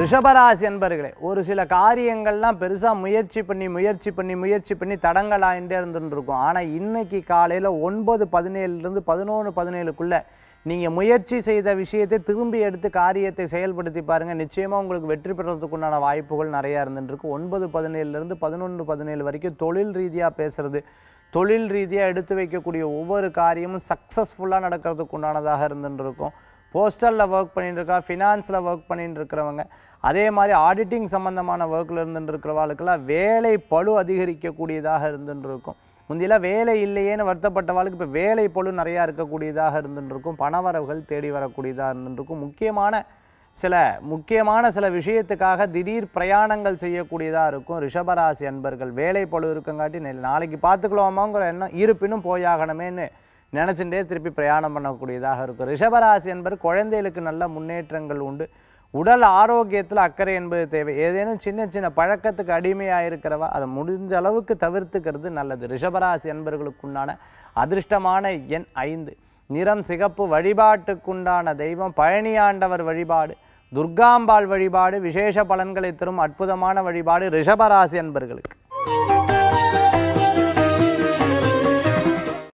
ரிஷபராசி என்பர்களே ஒரு சில காரியங்கள்லாம் பெருசாக முயற்சி பண்ணி முயற்சி பண்ணி முயற்சி பண்ணி தடங்கள் ஆகிட்டே இருந்துட்டு இருக்கும் ஆனால் இன்னைக்கு காலையில் ஒன்பது பதினேழுலேருந்து பதினொன்று பதினேழுக்குள்ளே நீங்கள் முயற்சி செய்த விஷயத்தை திரும்பி எடுத்து காரியத்தை செயல்படுத்தி பாருங்கள் நிச்சயமாக உங்களுக்கு வெற்றி பெறதுக்குண்டான வாய்ப்புகள் நிறையா இருந்துருக்கு ஒன்பது பதினேழுலேருந்து பதினொன்று பதினேழு வரைக்கும் தொழில் ரீதியாக பேசுறது தொழில் ரீதியாக எடுத்து வைக்கக்கூடிய ஒவ்வொரு காரியமும் சக்ஸஸ்ஃபுல்லாக நடக்கிறதுக்கு உண்டானதாக இருந்துட்டு இருக்கும் போஸ்டலில் ஒர்க் பண்ணிட்டு இருக்கா ஃபினான்ஸில் ஒர்க் பண்ணிட்டு இருக்கிறவங்க அதே மாதிரி ஆடிட்டிங் சம்மந்தமான ஒர்க்கில் இருந்துட்டு இருக்கிறவாளுக்கெல்லாம் வேலை பளு அதிகரிக்கக்கூடியதாக இருந்துட்டு இருக்கும் முந்தியெல்லாம் வேலை இல்லையேன்னு வருத்தப்பட்டவாளுக்கு இப்போ வேலை பளு நிறையா இருக்கக்கூடியதாக இருந்துட்டு இருக்கும் பணவரவுகள் தேடி வரக்கூடியதாக இருந்துட்டு இருக்கும் முக்கியமான சில முக்கியமான சில விஷயத்துக்காக திடீர் பிரயாணங்கள் செய்யக்கூடியதாக இருக்கும் ரிஷபராசி அன்பர்கள் வேலை பளு இருக்கங்காட்டி நெ- நாளைக்கு பார்த்துக்கலாமாங்கிற எண்ணம் இருப்பினும் போயாகணுமேன்னு நினச்சிட்டே திருப்பி பிரயாணம் பண்ணக்கூடியதாக இருக்கும் ரிஷபராசி என்பது குழந்தைகளுக்கு நல்ல முன்னேற்றங்கள் உண்டு உடல் ஆரோக்கியத்தில் அக்கறை என்பது தேவை ஏதேனும் சின்ன சின்ன பழக்கத்துக்கு அடிமையாக இருக்கிறவா அதை முடிஞ்ச அளவுக்கு தவிர்த்துக்கிறது நல்லது ரிஷபராசி என்பவர்களுக்குண்டான அதிர்ஷ்டமான எண் ஐந்து நிறம் சிகப்பு வழிபாட்டுக்குண்டான தெய்வம் பழனியாண்டவர் வழிபாடு துர்காம்பாள் வழிபாடு விசேஷ பலன்களை தரும் அற்புதமான வழிபாடு ரிஷபராசி என்பர்களுக்கு